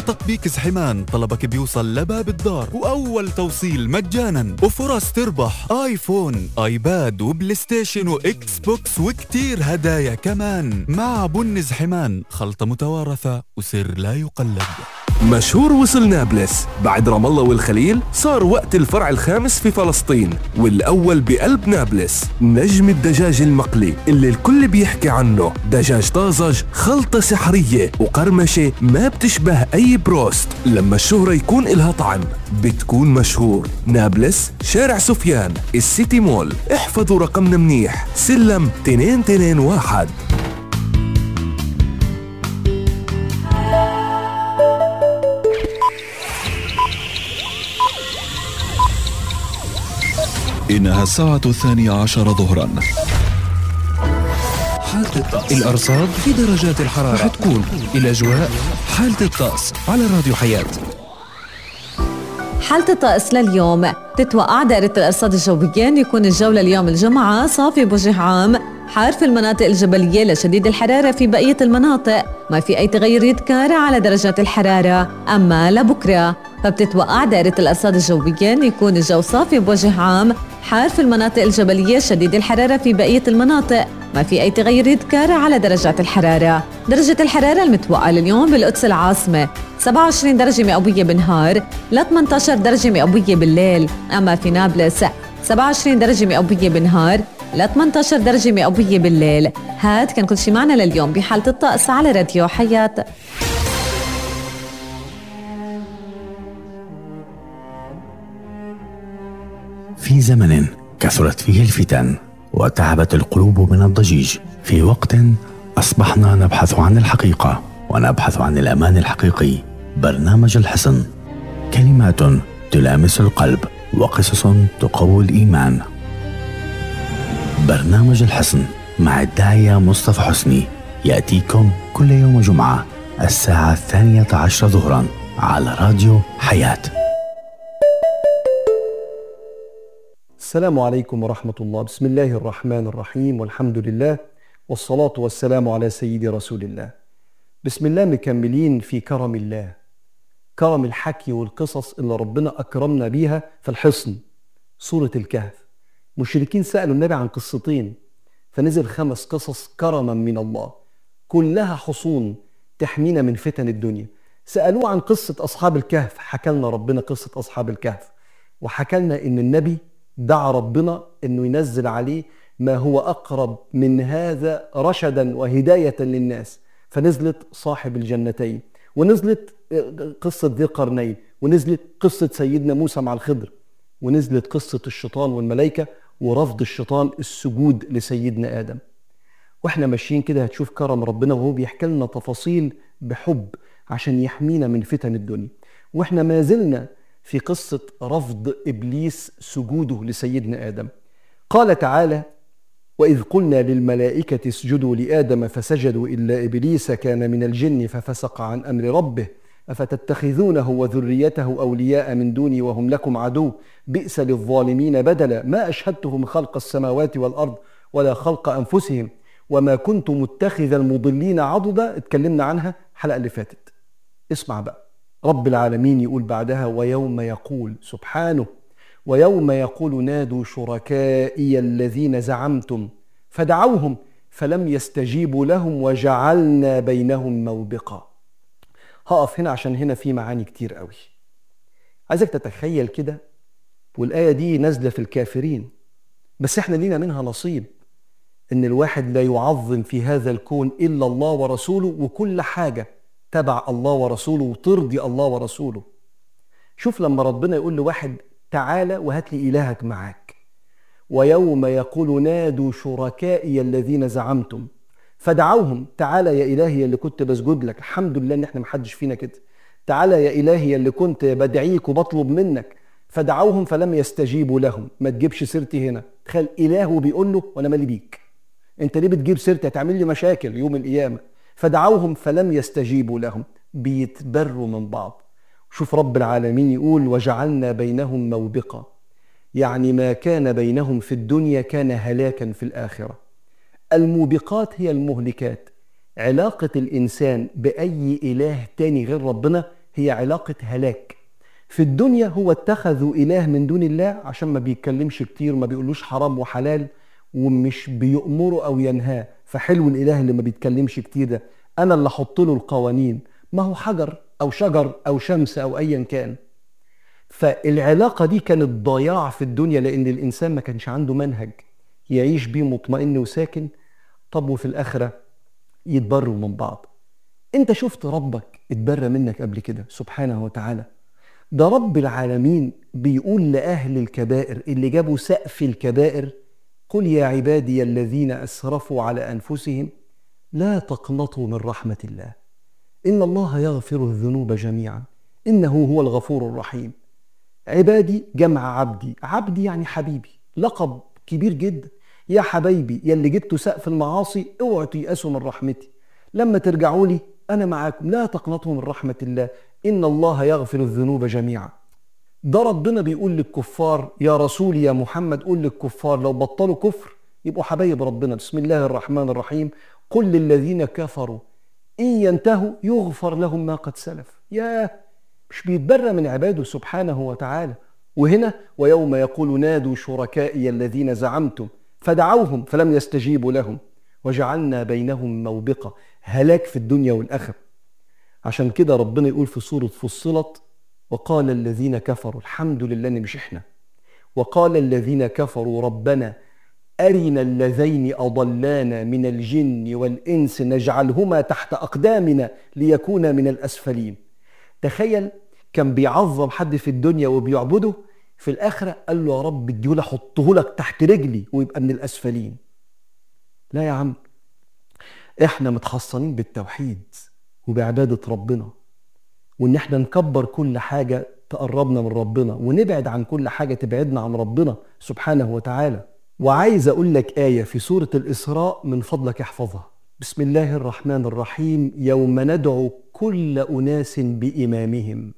تطبيق زحمان طلبك بيوصل لباب الدار وأول توصيل مجانا وفرص تربح آيفون آيباد وبلاي ستيشن وإكس بوكس وكتير هدايا كمان مع بن زحمان خلطة متوارثة وسر لا يقلد مشهور وصل نابلس بعد رام الله والخليل صار وقت الفرع الخامس في فلسطين والأول بقلب نابلس نجم الدجاج المقلي اللي الكل بيحكي عنه دجاج طازج خلطة سحرية وقرمشة ما بتشبه أي بروست لما الشهرة يكون إلها طعم بتكون مشهور نابلس شارع سفيان السيتي مول احفظوا رقمنا منيح سلم 221 إنها الساعة الثانية عشر ظهرا حالة الطقس الأرصاد في درجات الحرارة رح تكون الأجواء حالة الطقس على راديو حياة حالة الطقس لليوم تتوقع دائرة الأرصاد الجوية أن يكون الجو لليوم الجمعة صافي بوجه عام حار في المناطق الجبلية لشديد الحرارة في بقية المناطق ما في أي تغير يذكر على درجات الحرارة أما لبكرة فبتتوقع دائرة الأرصاد الجوية أن يكون الجو صافي بوجه عام حار في المناطق الجبلية شديد الحرارة في بقية المناطق ما في أي تغير يذكر على درجات الحرارة درجة الحرارة المتوقعة لليوم بالقدس العاصمة 27 درجة مئوية بالنهار ل 18 درجة مئوية بالليل أما في نابلس 27 درجة مئوية بالنهار ل 18 درجة مئوية بالليل هاد كان كل شي معنا لليوم بحالة الطقس على راديو حياة في زمن كثرت فيه الفتن وتعبت القلوب من الضجيج في وقت اصبحنا نبحث عن الحقيقه ونبحث عن الامان الحقيقي برنامج الحصن كلمات تلامس القلب وقصص تقوي الايمان برنامج الحصن مع الداعيه مصطفى حسني ياتيكم كل يوم جمعه الساعه الثانيه عشر ظهرا على راديو حياه السلام عليكم ورحمة الله بسم الله الرحمن الرحيم والحمد لله والصلاة والسلام على سيد رسول الله بسم الله مكملين في كرم الله كرم الحكي والقصص اللي ربنا أكرمنا بيها في الحصن سورة الكهف مشركين سألوا النبي عن قصتين فنزل خمس قصص كرما من الله كلها حصون تحمينا من فتن الدنيا سألوه عن قصة أصحاب الكهف حكى لنا ربنا قصة أصحاب الكهف وحكى لنا إن النبي دعا ربنا انه ينزل عليه ما هو اقرب من هذا رشدا وهدايه للناس فنزلت صاحب الجنتين ونزلت قصه ذي القرنين ونزلت قصه سيدنا موسى مع الخضر ونزلت قصه الشيطان والملائكه ورفض الشيطان السجود لسيدنا ادم واحنا ماشيين كده هتشوف كرم ربنا وهو بيحكي لنا تفاصيل بحب عشان يحمينا من فتن الدنيا واحنا ما زلنا في قصة رفض إبليس سجوده لسيدنا آدم قال تعالى وإذ قلنا للملائكة اسجدوا لآدم فسجدوا إلا إبليس كان من الجن ففسق عن أمر ربه أفتتخذونه وذريته أولياء من دوني وهم لكم عدو بئس للظالمين بدلا ما أشهدتهم خلق السماوات والأرض ولا خلق أنفسهم وما كنت متخذ المضلين عضدا اتكلمنا عنها الحلقة اللي فاتت اسمع بقى رب العالمين يقول بعدها ويوم يقول سبحانه ويوم يقول نادوا شركائي الذين زعمتم فدعوهم فلم يستجيبوا لهم وجعلنا بينهم موبقا هقف هنا عشان هنا في معاني كتير قوي عايزك تتخيل كده والآية دي نازلة في الكافرين بس احنا لينا منها نصيب ان الواحد لا يعظم في هذا الكون الا الله ورسوله وكل حاجه تبع الله ورسوله وترضي الله ورسوله شوف لما ربنا يقول لواحد تعالى وهات لي إلهك معاك ويوم يقول نادوا شركائي الذين زعمتم فدعوهم تعالى يا إلهي اللي كنت بسجد لك الحمد لله إن إحنا محدش فينا كده تعالى يا إلهي اللي كنت بدعيك وبطلب منك فدعوهم فلم يستجيبوا لهم ما تجيبش سيرتي هنا تخيل إلهه بيقول له وأنا مالي بيك أنت ليه بتجيب سيرتي هتعمل لي مشاكل يوم القيامة فدعوهم فلم يستجيبوا لهم بيتبروا من بعض شوف رب العالمين يقول وجعلنا بينهم موبقا يعني ما كان بينهم في الدنيا كان هلاكا في الآخرة الموبقات هي المهلكات علاقة الإنسان بأي إله تاني غير ربنا هي علاقة هلاك في الدنيا هو اتخذوا إله من دون الله عشان ما بيتكلمش كتير ما بيقولوش حرام وحلال ومش بيأمره أو ينهاه فحلو الإله اللي ما بيتكلمش كتير ده أنا اللي أحط له القوانين ما هو حجر أو شجر أو شمس أو أيا كان فالعلاقة دي كانت ضياع في الدنيا لأن الإنسان ما كانش عنده منهج يعيش بيه مطمئن وساكن طب وفي الآخرة يتبروا من بعض انت شفت ربك اتبرى منك قبل كده سبحانه وتعالى ده رب العالمين بيقول لأهل الكبائر اللي جابوا سقف الكبائر قل يا عبادي الذين أسرفوا على أنفسهم لا تقنطوا من رحمة الله إن الله يغفر الذنوب جميعا إنه هو الغفور الرحيم عبادي جمع عبدي عبدي يعني حبيبي لقب كبير جدا يا حبايبي يا اللي جبتوا سقف المعاصي اوعوا تيأسوا من رحمتي لما ترجعوا لي أنا معاكم لا تقنطوا من رحمة الله إن الله يغفر الذنوب جميعا ده ربنا بيقول للكفار يا رسول يا محمد قول للكفار لو بطلوا كفر يبقوا حبايب ربنا بسم الله الرحمن الرحيم قل للذين كفروا إن ينتهوا يغفر لهم ما قد سلف يا مش بيتبرى من عباده سبحانه وتعالى وهنا ويوم يقول نادوا شركائي الذين زعمتم فدعوهم فلم يستجيبوا لهم وجعلنا بينهم موبقة هلاك في الدنيا والآخرة عشان كده ربنا يقول في سورة فصلت وقال الذين كفروا الحمد لله إن مش إحنا وقال الذين كفروا ربنا أرنا اللذين أضلانا من الجن والإنس نجعلهما تحت أقدامنا ليكونا من الأسفلين تخيل كان بيعظم حد في الدنيا وبيعبده في الآخرة قال له يا رب اديهولي أحطه لك تحت رجلي ويبقى من الأسفلين لا يا عم احنا متحصنين بالتوحيد وبعبادة ربنا وان احنا نكبر كل حاجة تقربنا من ربنا ونبعد عن كل حاجة تبعدنا عن ربنا سبحانه وتعالى وعايز اقول لك آية في سورة الإسراء من فضلك احفظها بسم الله الرحمن الرحيم يوم ندعو كل أناس بإمامهم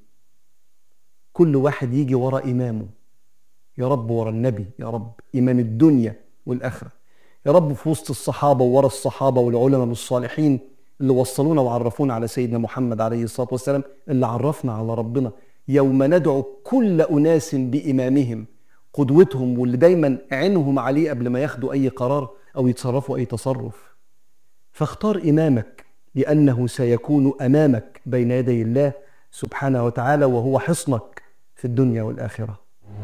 كل واحد يجي ورا إمامه يا رب ورا النبي يا رب إمام الدنيا والآخرة يا رب في وسط الصحابة وورا الصحابة والعلماء والصالحين اللي وصلونا وعرفونا على سيدنا محمد عليه الصلاة والسلام اللي عرفنا على ربنا يوم ندعو كل أناس بإمامهم قدوتهم واللي دايما عينهم عليه قبل ما ياخدوا أي قرار أو يتصرفوا أي تصرف فاختار إمامك لأنه سيكون أمامك بين يدي الله سبحانه وتعالى وهو حصنك في الدنيا والآخرة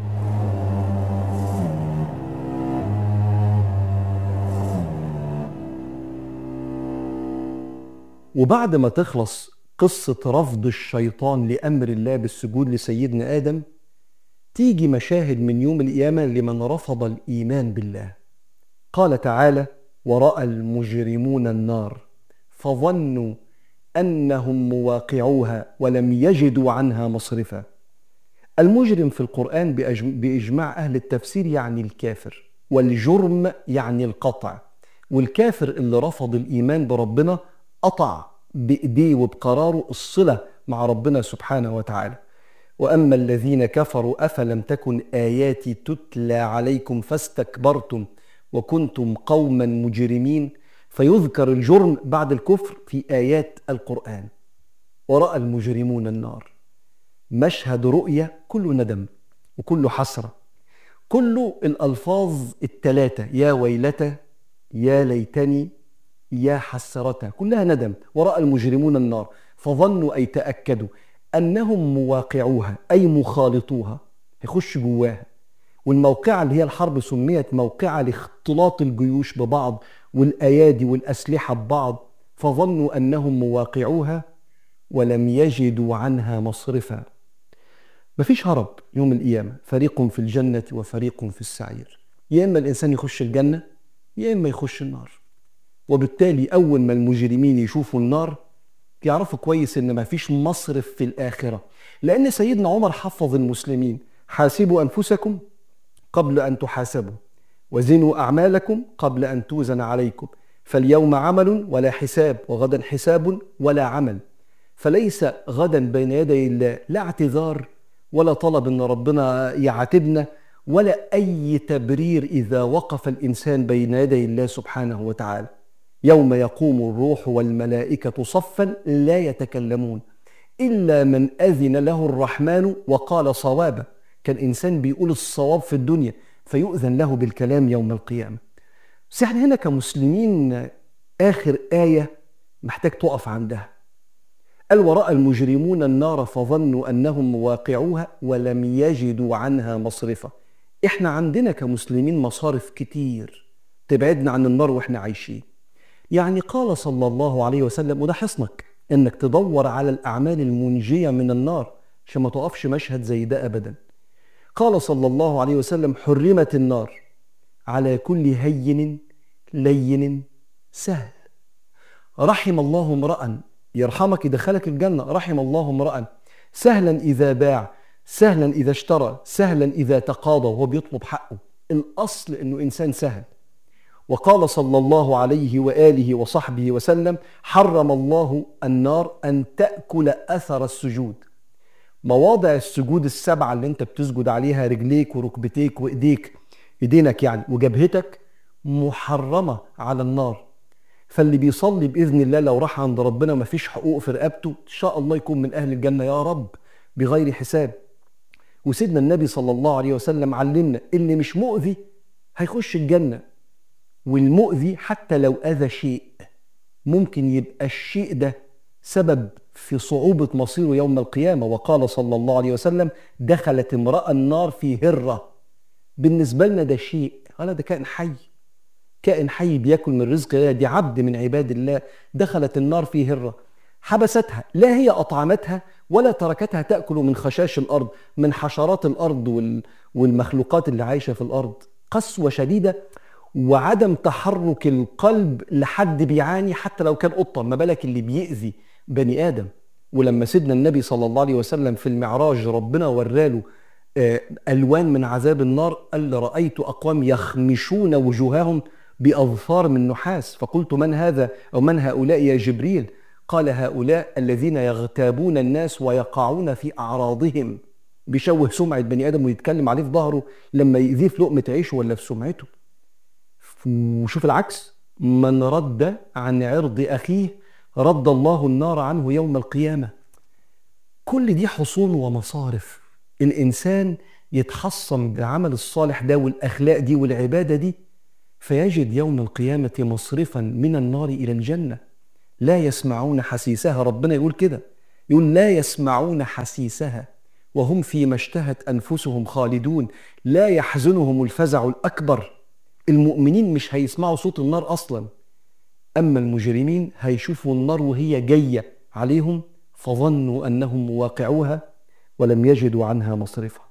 وبعد ما تخلص قصة رفض الشيطان لأمر الله بالسجود لسيدنا آدم تيجي مشاهد من يوم القيامة لمن رفض الإيمان بالله قال تعالى ورأى المجرمون النار فظنوا أنهم مواقعوها ولم يجدوا عنها مصرفا المجرم في القرآن بأجم- بإجماع أهل التفسير يعني الكافر والجرم يعني القطع والكافر اللي رفض الإيمان بربنا قطع بإيديه وبقراره الصلة مع ربنا سبحانه وتعالى وأما الذين كفروا أفلم تكن آياتي تتلى عليكم فاستكبرتم وكنتم قوما مجرمين فيذكر الجرم بعد الكفر في آيات القرآن ورأى المجرمون النار مشهد رؤية كله ندم وكله حسرة كله الألفاظ التلاتة يا ويلتى يا ليتني يا حسرتها كلها ندم ورأى المجرمون النار فظنوا أي تأكدوا أنهم مواقعوها أي مخالطوها يخش جواها والموقعة اللي هي الحرب سميت موقعة لاختلاط الجيوش ببعض والأيادي والأسلحة ببعض فظنوا أنهم مواقعوها ولم يجدوا عنها مصرفا مفيش هرب يوم القيامة فريق في الجنة وفريق في السعير يا إما الإنسان يخش الجنة يا إما يخش النار وبالتالي أول ما المجرمين يشوفوا النار يعرفوا كويس إن مفيش مصرف في الآخرة لأن سيدنا عمر حفظ المسلمين حاسبوا أنفسكم قبل أن تحاسبوا وزنوا أعمالكم قبل أن توزن عليكم فاليوم عمل ولا حساب وغدا حساب ولا عمل فليس غدا بين يدي الله لا اعتذار ولا طلب ان ربنا يعاتبنا ولا اي تبرير اذا وقف الانسان بين يدي الله سبحانه وتعالى يوم يقوم الروح والملائكه صفا لا يتكلمون إلا من أذن له الرحمن وقال صوابا كان إنسان بيقول الصواب في الدنيا فيؤذن له بالكلام يوم القيامة بس احنا هنا كمسلمين آخر آية محتاج تقف عندها قال ورأى المجرمون النار فظنوا أنهم مواقعوها ولم يجدوا عنها مصرفة احنا عندنا كمسلمين مصارف كتير تبعدنا عن النار واحنا عايشين يعني قال صلى الله عليه وسلم وده حصنك انك تدور على الاعمال المنجيه من النار عشان ما تقفش مشهد زي ده ابدا قال صلى الله عليه وسلم حرمت النار على كل هين لين سهل رحم الله امرأ يرحمك يدخلك الجنة رحم الله امرأ سهلا إذا باع سهلا إذا اشترى سهلا إذا تقاضى وهو بيطلب حقه الأصل أنه إنسان سهل وقال صلى الله عليه وآله وصحبه وسلم حرم الله النار أن تأكل أثر السجود مواضع السجود السبعة اللي انت بتسجد عليها رجليك وركبتيك وإيديك إيدينك يعني وجبهتك محرمة على النار فاللي بيصلي باذن الله لو راح عند ربنا ما فيش حقوق في رقبته ان شاء الله يكون من اهل الجنه يا رب بغير حساب وسيدنا النبي صلى الله عليه وسلم علمنا اللي مش مؤذي هيخش الجنه والمؤذي حتى لو اذى شيء ممكن يبقى الشيء ده سبب في صعوبة مصيره يوم القيامة وقال صلى الله عليه وسلم دخلت امرأة النار في هرة بالنسبة لنا ده شيء قال ده كائن حي كائن حي بياكل من رزق الله دي عبد من عباد الله دخلت النار في هرة حبستها لا هي أطعمتها ولا تركتها تأكل من خشاش الأرض من حشرات الأرض وال- والمخلوقات اللي عايشة في الأرض قسوة شديدة وعدم تحرك القلب لحد بيعاني حتى لو كان قطة ما بالك اللي بيأذي بني آدم ولما سيدنا النبي صلى الله عليه وسلم في المعراج ربنا وراله آه، ألوان من عذاب النار قال رأيت أقوام يخمشون وجوههم بأظفار من نحاس فقلت من هذا أو من هؤلاء يا جبريل قال هؤلاء الذين يغتابون الناس ويقعون في أعراضهم بيشوه سمعة بني آدم ويتكلم عليه في ظهره لما يأذيه في لقمة عيشه ولا في سمعته وشوف العكس من رد عن عرض أخيه رد الله النار عنه يوم القيامة كل دي حصون ومصارف الإنسان يتحصن بالعمل الصالح ده والأخلاق دي والعبادة دي فيجد يوم القيامة مصرفا من النار إلى الجنة لا يسمعون حسيسها ربنا يقول كده يقول لا يسمعون حسيسها وهم فيما اشتهت أنفسهم خالدون لا يحزنهم الفزع الأكبر المؤمنين مش هيسمعوا صوت النار أصلا أما المجرمين هيشوفوا النار وهي جاية عليهم فظنوا أنهم مواقعوها ولم يجدوا عنها مصرفا